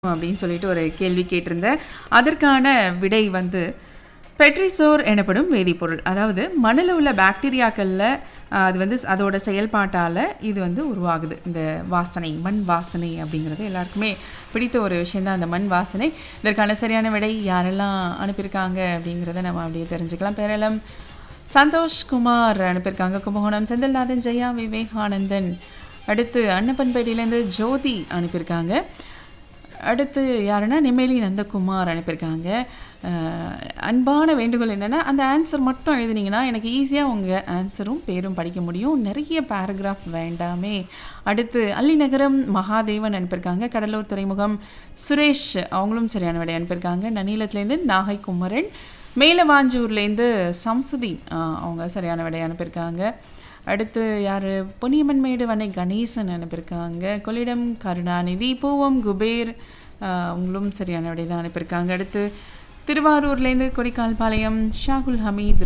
அப்படின்னு சொல்லிட்டு ஒரு கேள்வி கேட்டிருந்தேன் அதற்கான விடை வந்து பெட்ரிசோர் எனப்படும் வேதிப்பொருள் அதாவது மண்ணில் உள்ள பாக்டீரியாக்களில் அது வந்து அதோட செயல்பாட்டால் இது வந்து உருவாகுது இந்த வாசனை மண் வாசனை அப்படிங்கிறது எல்லாருக்குமே பிடித்த ஒரு விஷயந்தான் அந்த மண் வாசனை இதற்கான சரியான விடை யாரெல்லாம் அனுப்பியிருக்காங்க அப்படிங்கிறத நம்ம அப்படியே தெரிஞ்சுக்கலாம் பேரளம் சந்தோஷ் குமார் அனுப்பியிருக்காங்க கும்பகோணம் செந்தில்நாதன் ஜெயா விவேகானந்தன் அடுத்து அன்னப்பன்பேட்டையிலேருந்து ஜோதி அனுப்பியிருக்காங்க அடுத்து யாருன்னா நெம்மேலி நந்தகுமார் அனுப்பியிருக்காங்க அஹ், அன்பான வேண்டுகோள் என்னென்னா அந்த ஆன்சர் மட்டும் எழுதுனீங்கன்னா எனக்கு ஈஸியாக உங்கள் ஆன்சரும் பேரும் படிக்க முடியும் நிறைய பேராகிராஃப் வேண்டாமே அடுத்து அல்லிநகரம் மகாதேவன் அனுப்பியிருக்காங்க கடலூர் துறைமுகம் சுரேஷ் அவங்களும் சரியான விடை அனுப்பியிருக்காங்க நன்னிலத்துலேருந்து நாகை குமரன் மேலவாஞ்சூர்லேருந்து சம்சுதி அஹ், அவங்க சரியான விடை அனுப்பியிருக்காங்க அடுத்து யார் பொன்னியம்மன் மேடு வனை கணேசன் அனுப்பியிருக்காங்க கொள்ளிடம் கருணாநிதி பூவம் குபேர் ஆஹ் அவங்களும் சரியான விடை தான் அனுப்பியிருக்காங்க அடுத்து திருவாரூர்லேருந்து கொடிக்கால்பாளையம் ஷாகுல் ஹமீத்